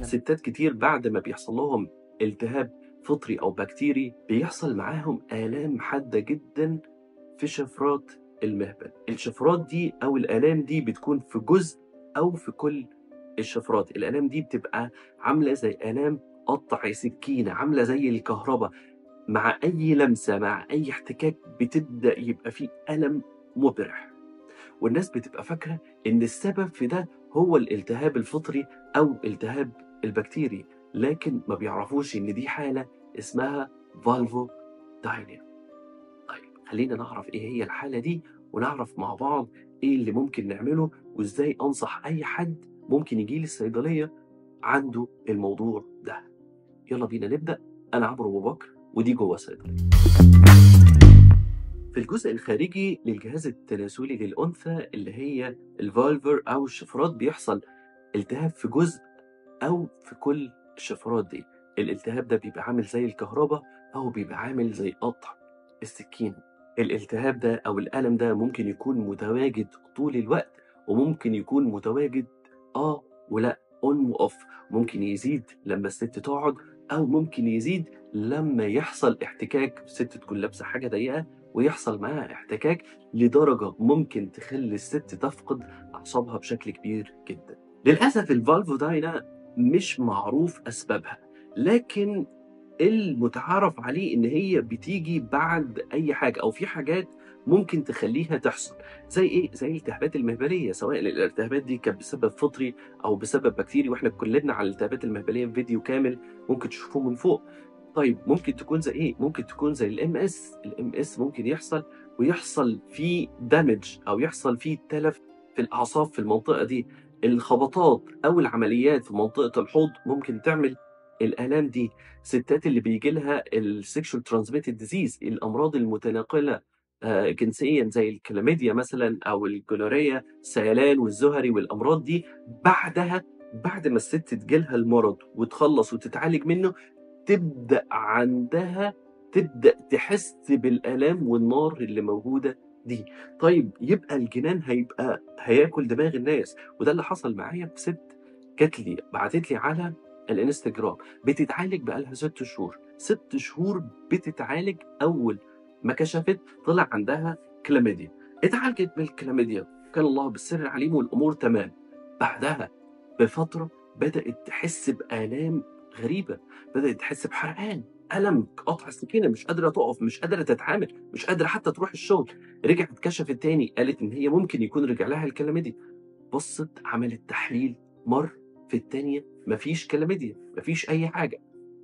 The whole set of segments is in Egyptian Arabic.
ستات كتير بعد ما بيحصل لهم التهاب فطري أو بكتيري بيحصل معاهم آلام حادة جدا في شفرات المهبل الشفرات دي أو الآلام دي بتكون في جزء أو في كل الشفرات الآلام دي بتبقى عاملة زي آلام قطع سكينة عاملة زي الكهرباء مع أي لمسة مع أي احتكاك بتبدأ يبقى فيه ألم مبرح والناس بتبقى فاكرة إن السبب في ده هو الالتهاب الفطري أو التهاب البكتيري لكن ما بيعرفوش إن دي حالة اسمها فالفو داينيا طيب خلينا نعرف إيه هي الحالة دي ونعرف مع بعض إيه اللي ممكن نعمله وإزاي أنصح أي حد ممكن يجي لي الصيدلية عنده الموضوع ده يلا بينا نبدأ أنا عمرو أبو بكر ودي جوه الصيدلية في الجزء الخارجي للجهاز التناسلي للأنثى اللي هي الفالفر أو الشفرات بيحصل التهاب في جزء أو في كل الشفرات دي الالتهاب ده بيبقى عامل زي الكهرباء أو بيبقى عامل زي قطع السكين الالتهاب ده أو الألم ده ممكن يكون متواجد طول الوقت وممكن يكون متواجد آه ولا اون واوف ممكن يزيد لما الست تقعد او ممكن يزيد لما يحصل احتكاك الست تكون لابسه حاجه ضيقه ويحصل معاها احتكاك لدرجه ممكن تخلي الست تفقد اعصابها بشكل كبير جدا للاسف الفالفوداينا مش معروف اسبابها لكن المتعارف عليه ان هي بتيجي بعد اي حاجه او في حاجات ممكن تخليها تحصل زي ايه زي الالتهابات المهبليه سواء الالتهابات دي كانت بسبب فطري او بسبب بكتيري واحنا اتكلمنا على الالتهابات المهبليه في فيديو كامل ممكن تشوفوه من فوق طيب ممكن تكون زي ايه ممكن تكون زي الام اس الام اس ممكن يحصل ويحصل فيه دامج او يحصل فيه تلف في الاعصاب في المنطقه دي الخبطات او العمليات في منطقه الحوض ممكن تعمل الالام دي ستات اللي بيجي لها السكشوال ترانسميتد ديزيز الامراض المتناقله آه، جنسيا زي الكلاميديا مثلا او الجونوريا السيلان والزهري والامراض دي بعدها بعد ما الست تجيلها المرض وتخلص وتتعالج منه تبدا عندها تبدا تحس بالالام والنار اللي موجوده دي طيب يبقى الجنان هيبقى هياكل دماغ الناس وده اللي حصل معايا في ست جات لي بعتت لي على الانستجرام بتتعالج بقالها ست شهور ست شهور بتتعالج اول ما كشفت طلع عندها كلاميديا اتعالجت بالكلاميديا كان الله بالسر العليم والامور تمام بعدها بفتره بدات تحس بالام غريبه بدات تحس بحرقان الم قطع السكينه مش قادره تقف مش قادره تتعامل مش قادره حتى تروح الشغل رجعت كشفت تاني قالت ان هي ممكن يكون رجع لها الكلاميديا بصت عملت تحليل مر في التانية مفيش كلاميديا مفيش اي حاجه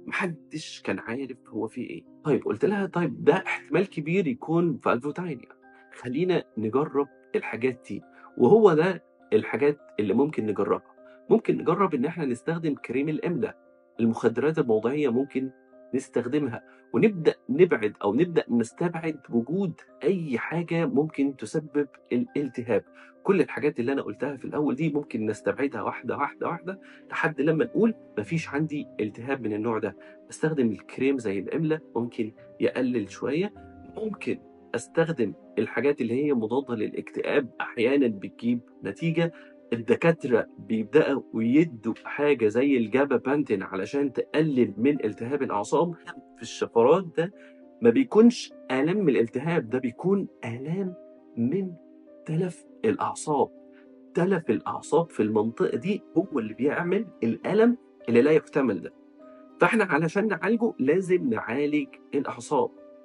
محدش كان عارف هو في ايه طيب قلت لها طيب ده احتمال كبير يكون فالفوتاينيا خلينا نجرب الحاجات دي وهو ده الحاجات اللي ممكن نجربها ممكن نجرب ان احنا نستخدم كريم الاملا المخدرات الموضعيه ممكن نستخدمها ونبدا نبعد او نبدا نستبعد وجود اي حاجه ممكن تسبب الالتهاب كل الحاجات اللي انا قلتها في الاول دي ممكن نستبعدها واحده واحده واحده لحد لما نقول مفيش عندي التهاب من النوع ده استخدم الكريم زي الاملا ممكن يقلل شويه ممكن استخدم الحاجات اللي هي مضاده للاكتئاب احيانا بتجيب نتيجه الدكاتره بيبداوا يدوا حاجه زي الجابا بانتين علشان تقلل من التهاب الاعصاب في الشفرات ده ما بيكونش الام من الالتهاب ده بيكون الام من تلف الاعصاب تلف الاعصاب في المنطقه دي هو اللي بيعمل الالم اللي لا يحتمل ده فاحنا علشان نعالجه لازم نعالج الاعصاب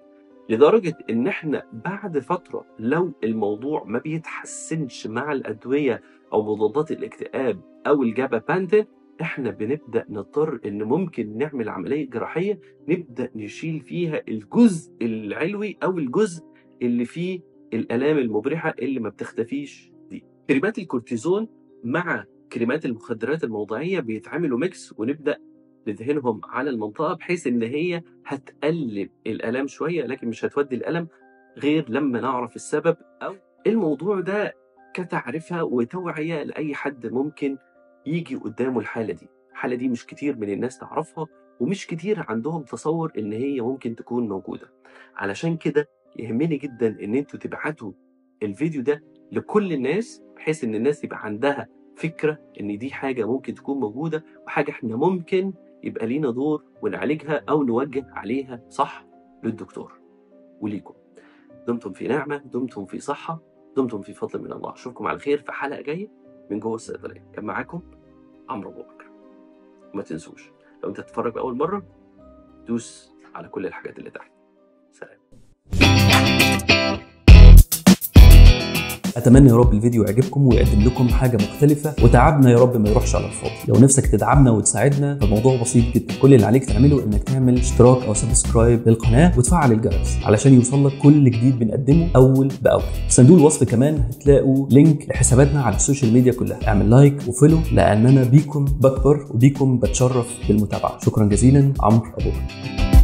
لدرجه ان احنا بعد فتره لو الموضوع ما بيتحسنش مع الادويه او مضادات الاكتئاب او الجابا بانتين احنا بنبدا نضطر ان ممكن نعمل عمليه جراحيه نبدا نشيل فيها الجزء العلوي او الجزء اللي فيه الالام المبرحه اللي ما بتختفيش دي كريمات الكورتيزون مع كريمات المخدرات الموضعيه بيتعملوا ميكس ونبدا ندهنهم على المنطقه بحيث ان هي هتقلل الالام شويه لكن مش هتودي الالم غير لما نعرف السبب او الموضوع ده كتعرفة وتوعية لأي حد ممكن يجي قدامه الحالة دي الحالة دي مش كتير من الناس تعرفها ومش كتير عندهم تصور إن هي ممكن تكون موجودة علشان كده يهمني جدا إن انتوا تبعتوا الفيديو ده لكل الناس بحيث إن الناس يبقى عندها فكره ان دي حاجه ممكن تكون موجوده وحاجه احنا ممكن يبقى لينا دور ونعالجها او نوجه عليها صح للدكتور وليكم دمتم في نعمه دمتم في صحه دمتم في فضل من الله اشوفكم على خير في حلقه جايه من جوه الصيدليه كان معاكم عمرو ابو بكر وما تنسوش لو انت تتفرج باول مره دوس على كل الحاجات اللي تحت سلام اتمنى يا رب الفيديو يعجبكم ويقدم لكم حاجه مختلفه وتعبنا يا رب ما يروحش على الفاضي لو نفسك تدعمنا وتساعدنا فالموضوع بسيط جدا كل اللي عليك تعمله انك تعمل اشتراك او سبسكرايب للقناه وتفعل الجرس علشان يوصل لك كل جديد بنقدمه اول باول في صندوق الوصف كمان هتلاقوا لينك لحساباتنا على السوشيال ميديا كلها اعمل لايك وفولو لاننا بيكم بكبر وبيكم بتشرف بالمتابعه شكرا جزيلا عمرو ابو بكر